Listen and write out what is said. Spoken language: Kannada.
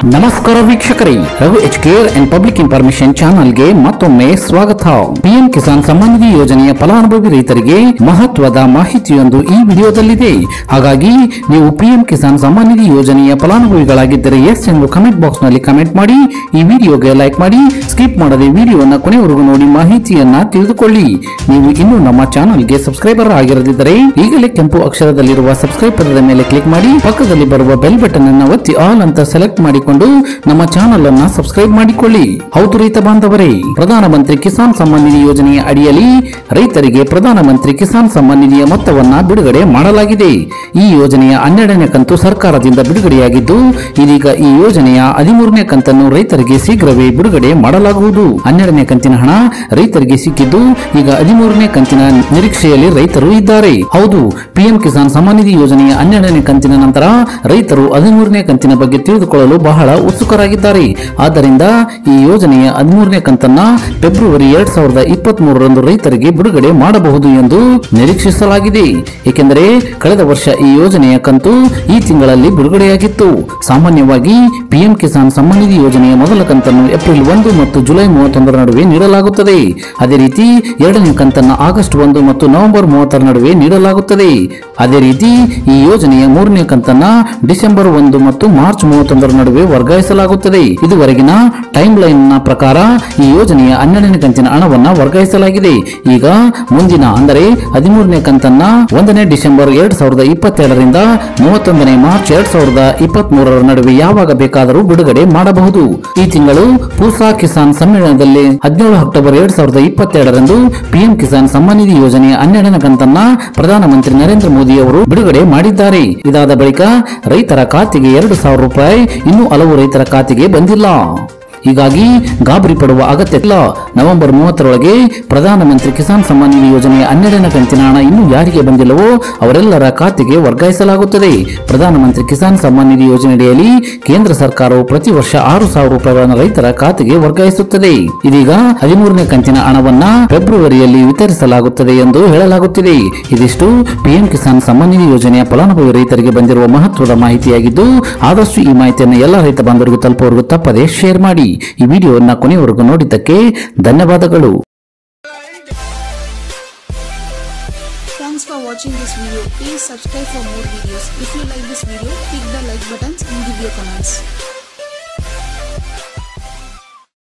ನಮಸ್ಕಾರ ವೀಕ್ಷಕರೇ Raghu H care and public information ಚಾನಲ್ಗೆ ಮತ್ತೊಮ್ಮೆ ಸ್ವಾಗತ ಪಿಎಂ ಕಿಸಾನ್ ಸಮ್ಮಾನ್ ನಿಧಿ ಯೋಜನೆಯ ಫಲಾನುಭವಿ ರೈತರಿಗೆ ಮಹತ್ವದ ಮಾಹಿತಿಯೊಂದು ಈ ವಿಡಿಯೋದಲ್ಲಿದೆ ಹಾಗಾಗಿ ನೀವು ಪಿಎಂ ಕಿಸಾನ್ ಸಮ್ಮಾನ್ ನಿಧಿ ಯೋಜನೆಯ ಫಲಾನುಭವಿಗಳಾಗಿದ್ದರೆ ಎಸ್ ಎಂದು ಕಮೆಂಟ್ ಬಾಕ್ಸ್ ನಲ್ಲಿ ಕಮೆಂಟ್ ಮಾಡಿ ಈ ವಿಡಿಯೋಗೆ ಲೈಕ್ ಮಾಡಿ ಸ್ಕಿಪ್ ಮಾಡದೆ ವಿಡಿಯೋನ ಕೊನೆವರೆಗೂ ನೋಡಿ ಮಾಹಿತಿಯನ್ನ ತಿಳಿದುಕೊಳ್ಳಿ ನೀವು ಇನ್ನೂ ನಮ್ಮ ಚಾನಲ್ಗೆ ಸಬ್ಸ್ಕ್ರೈಬರ್ ಆಗಿರದಿದ್ದರೆ ಈಗಲೇ ಕೆಂಪು ಅಕ್ಷರದಲ್ಲಿರುವ ಸಬ್ಸ್ಕ್ರೈಬ್ ಪದದ ಮೇಲೆ ಕ್ಲಿಕ್ ಮಾಡಿ ಪಕ್ಕದಲ್ಲಿ ಬರುವ ಬೆಲ್ ಬಟನ್ ಅನ್ನು ಒತ್ತಿ ಆಲ್ ಅಂತ ಸೆಲೆಕ್ಟ್ ಮಾಡಿಕೊಂಡು ನಮ್ಮ ಚಾನಲ್ ಅನ್ನ ಸಬ್ಸ್ಕ್ರೈಬ್ ಮಾಡಿಕೊಳ್ಳಿ ಹೌದು ರೈತ ಬಾಂಧವರೇ ಪ್ರಧಾನಮಂತ್ರಿ ಕಿಸಾನ್ ಸಮ್ಮಾನ್ ನಿಧಿ ಯೋಜನೆಯ ಅಡಿಯಲ್ಲಿ ರೈತರಿಗೆ ಪ್ರಧಾನಮಂತ್ರಿ ಕಿಸಾನ್ ಸಮ್ಮಾನ್ ನಿಧಿಯ ಮೊತ್ತವನ್ನ ಬಿಡುಗಡೆ ಮಾಡಲಾಗಿದೆ ಈ ಯೋಜನೆಯ ಹನ್ನೆರಡನೇ ಕಂತು ಸರ್ಕಾರದಿಂದ ಬಿಡುಗಡೆಯಾಗಿದ್ದು ಇದೀಗ ಈ ಯೋಜನೆಯ ಹದಿಮೂರನೇ ಕಂತನ್ನು ರೈತರಿಗೆ ಶೀಘ್ರವೇ ಬಿಡುಗಡೆ ಮಾಡಲಾಗುವುದು ಹನ್ನೆರಡನೇ ಕಂತಿನ ಹಣ ರೈತರಿಗೆ ಸಿಕ್ಕಿದ್ದು ಈಗ ಹದಿಮೂರನೇ ಕಂತಿನ ನಿರೀಕ್ಷೆಯಲ್ಲಿ ರೈತರು ಇದ್ದಾರೆ ಹೌದು ಪಿಎಂ ಕಿಸಾನ್ ಸಮ್ಮಾನ್ ನಿಧಿ ಯೋಜನೆಯ ಹನ್ನೆರಡನೇ ಕಂತಿನ ನಂತರ ರೈತರು ಹದಿಮೂರನೇ ಕಂತಿನ ಬಗ್ಗೆ ತಿಳಿದುಕೊಳ್ಳಲು ಬಹಳ ಉತ್ಸುಕರಾಗಿದ್ದಾರೆ ಆದ್ದರಿಂದ ಈ ಯೋಜನೆಯ ಹದಿಮೂರನೇ ಕಂತನ್ನ ಫೆಬ್ರವರಿ ಎರಡ್ ಸಾವಿರದ ಇಪ್ಪತ್ತ್ ಮೂರರಂದು ರೈತರಿಗೆ ಬಿಡುಗಡೆ ಮಾಡಬಹುದು ಎಂದು ನಿರೀಕ್ಷಿಸಲಾಗಿದೆ ಏಕೆಂದರೆ ಕಳೆದ ವರ್ಷ ಈ ಯೋಜನೆಯ ಕಂತು ಈ ತಿಂಗಳಲ್ಲಿ ಬಿಡುಗಡೆಯಾಗಿತ್ತು ಸಾಮಾನ್ಯವಾಗಿ ಪಿಎಂ ಕಿಸಾನ್ ಸಮ್ಮಾನ್ ನಿಧಿ ಯೋಜನೆಯ ಮೊದಲ ಕಂತನ್ನು ಏಪ್ರಿಲ್ ಒಂದು ಮತ್ತು ಜುಲೈ ಮೂವತ್ತೊಂದರ ನಡುವೆ ನೀಡಲಾಗುತ್ತದೆ ಅದೇ ರೀತಿ ಎರಡನೇ ಕಂತನ್ನು ಆಗಸ್ಟ್ ಒಂದು ಮತ್ತು ನವೆಂಬರ್ ಮೂವತ್ತರ ನಡುವೆ ನೀಡಲಾಗುತ್ತದೆ ಅದೇ ರೀತಿ ಈ ಯೋಜನೆಯ ಮೂರನೇ ಕಂತನ್ನ ಡಿಸೆಂಬರ್ ಒಂದು ಮತ್ತು ಮಾರ್ಚ್ ಮೂವತ್ತೊಂದರ ನಡುವೆ ವರ್ಗಾಯಿಸಲಾಗುತ್ತದೆ ಇದುವರೆಗಿನ ಟೈಮ್ ಲೈನ್ ನ ಪ್ರಕಾರ ಈ ಯೋಜನೆಯ ಹನ್ನೆರಡನೇ ಕಂತಿನ ಹಣವನ್ನ ವರ್ಗಾಯಿಸಲಾಗಿದೆ ಈಗ ಮುಂದಿನ ಅಂದರೆ ಹದಿಮೂರನೇ ಕಂತನ್ನ ಒಂದನೇ ಡಿಸೆಂಬರ್ ಎರಡ್ ಸಾವಿರದ ಇಪ್ಪತ್ತೆರಡರಿಂದ ಮೂವತ್ತೊಂದನೇ ಮಾರ್ಚ್ ಎರಡ್ ಸಾವಿರದ ಇಪ್ಪತ್ತ್ ಮೂರರ ನಡುವೆ ಯಾವಾಗ ಬೇಕಾದರೂ ಬಿಡುಗಡೆ ಮಾಡಬಹುದು ಈ ತಿಂಗಳು ಪೂಸಾ ಕಿಸಾನ್ ಸಮ್ಮೇಳನದಲ್ಲಿ ಹದಿನೇಳು ಅಕ್ಟೋಬರ್ ಎರಡ್ ಸಾವಿರದ ಇಪ್ಪತ್ತೆರಡರಂದು ಪಿಎಂ ಕಿಸಾನ್ ಸಮ್ಮಾನ್ ನಿಧಿ ಯೋಜನೆಯ ಹನ್ನೆರಡನೇ ಕಂತನ್ನ ಪ್ರಧಾನಮಂತ್ರಿ ನರೇಂದ್ರ ಮೋದಿ ಅವರು ಬಿಡುಗಡೆ ಮಾಡಿದ್ದಾರೆ ಇದಾದ ಬಳಿಕ ರೈತರ ಖಾತೆಗೆ ಎರಡು ಸಾವಿರ ರೂಪಾಯಿ ಇನ್ನೂ ಹಲವು ರೈತರ ಖಾತೆಗೆ ಬಂದಿಲ್ಲ ಹೀಗಾಗಿ ಗಾಬರಿ ಪಡುವ ಅಗತ್ಯ ಇಲ್ಲ ನವೆಂಬರ್ ಮೂವತ್ತರೊಳಗೆ ಪ್ರಧಾನಮಂತ್ರಿ ಕಿಸಾನ್ ಸಮ್ಮಾನ್ ನಿಧಿ ಯೋಜನೆಯ ಹನ್ನೆರಡನೇ ಕಂತಿನ ಹಣ ಇನ್ನೂ ಯಾರಿಗೆ ಬಂದಿಲ್ಲವೋ ಅವರೆಲ್ಲರ ಖಾತೆಗೆ ವರ್ಗಾಯಿಸಲಾಗುತ್ತದೆ ಪ್ರಧಾನಮಂತ್ರಿ ಕಿಸಾನ್ ಸಮ್ಮಾನ್ ನಿಧಿ ಯೋಜನೆಯಡಿಯಲ್ಲಿ ಕೇಂದ್ರ ಸರ್ಕಾರವು ಪ್ರತಿ ವರ್ಷ ಆರು ಸಾವಿರ ರೂಪಾಯಿಗಳನ್ನು ರೈತರ ಖಾತೆಗೆ ವರ್ಗಾಯಿಸುತ್ತದೆ ಇದೀಗ ಹದಿಮೂರನೇ ಕಂತಿನ ಹಣವನ್ನ ಫೆಬ್ರವರಿಯಲ್ಲಿ ವಿತರಿಸಲಾಗುತ್ತದೆ ಎಂದು ಹೇಳಲಾಗುತ್ತಿದೆ ಇದಿಷ್ಟು ಪಿಎಂ ಕಿಸಾನ್ ಸಮ್ಮಾನ್ ನಿಧಿ ಯೋಜನೆಯ ಫಲಾನುಭವಿ ರೈತರಿಗೆ ಬಂದಿರುವ ಮಹತ್ವದ ಮಾಹಿತಿಯಾಗಿದ್ದು ಆದಷ್ಟು ಈ ಮಾಹಿತಿಯನ್ನು ಎಲ್ಲ ರೈತ ಬಾಂಧವರಿಗೂ ತಲುಪುವವರೆಗೂ ತಪ್ಪದೆ ಶೇರ್ ಮಾಡಿ ಈ ವಿಡಿಯೋವನ್ನ ಕೊನೆಯವರೆಗೂ ನೋಡಿದ್ದಕ್ಕೆ ಧನ್ಯವಾದಗಳು Thanks for watching this video. Please subscribe for more videos. If you like this video, click the like buttons and give your comments.